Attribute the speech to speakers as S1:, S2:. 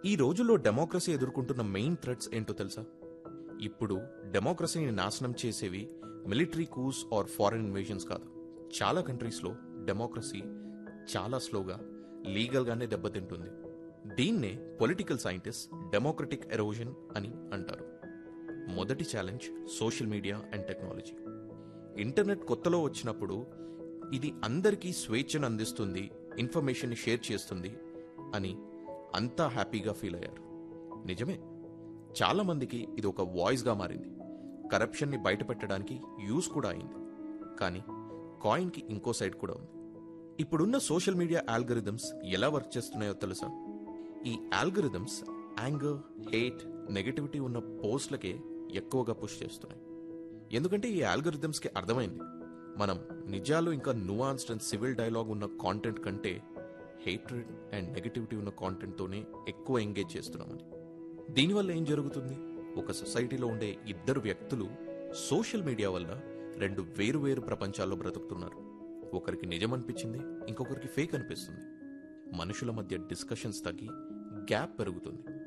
S1: ఈ రోజుల్లో డెమోక్రసీ ఎదుర్కొంటున్న మెయిన్ థ్రెట్స్ ఏంటో తెలుసా ఇప్పుడు డెమోక్రసీని నాశనం చేసేవి military coups or foreign invasions కాదు చాలా కంట్రీస్లో డెమోక్రసీ చాలా స్లోగా లీగల్గానే దెబ్బతింటుంది దీన్నే పొలిటికల్ సైంటిస్ట్ డెమోక్రటిక్ ఎరోజన్ అని అంటారు మొదటి challenge social media and technology internet కొత్తలో వచ్చినప్పుడు ఇది అందరికీ స్వేచ్ఛను అందిస్తుంది ఇన్ఫర్మేషన్ని షేర్ చేస్తుంది అని అంతా హ్యాపీగా ఫీల్ అయ్యారు నిజమే చాలా మందికి ఇది ఒక వాయిస్గా మారింది కరప్షన్ని బయటపెట్టడానికి యూస్ కూడా అయింది కానీ కాయిన్కి ఇంకో సైడ్ కూడా ఉంది ఇప్పుడున్న సోషల్ మీడియా ఆల్గరిథమ్స్ ఎలా వర్క్ చేస్తున్నాయో తెలుసా ఈ ఆల్గరిథమ్స్ యాంగర్ హేట్ నెగటివిటీ ఉన్న పోస్ట్లకే ఎక్కువగా పుష్ చేస్తున్నాయి ఎందుకంటే ఈ ఆల్గరిథమ్స్కి అర్థమైంది మనం నిజాలు ఇంకా నువాన్స్డ్ అండ్ సివిల్ డైలాగ్ ఉన్న కాంటెంట్ కంటే హేట్రెడ్ అండ్ నెగటివిటీ ఉన్న కాంటెంట్తోనే ఎక్కువ ఎంగేజ్ చేస్తున్నామని దీనివల్ల ఏం జరుగుతుంది ఒక సొసైటీలో ఉండే ఇద్దరు వ్యక్తులు సోషల్ మీడియా వల్ల రెండు వేరు వేరు ప్రపంచాల్లో బ్రతుకుతున్నారు ఒకరికి నిజం అనిపించింది ఇంకొకరికి ఫేక్ అనిపిస్తుంది మనుషుల మధ్య డిస్కషన్స్ తగ్గి గ్యాప్ పెరుగుతుంది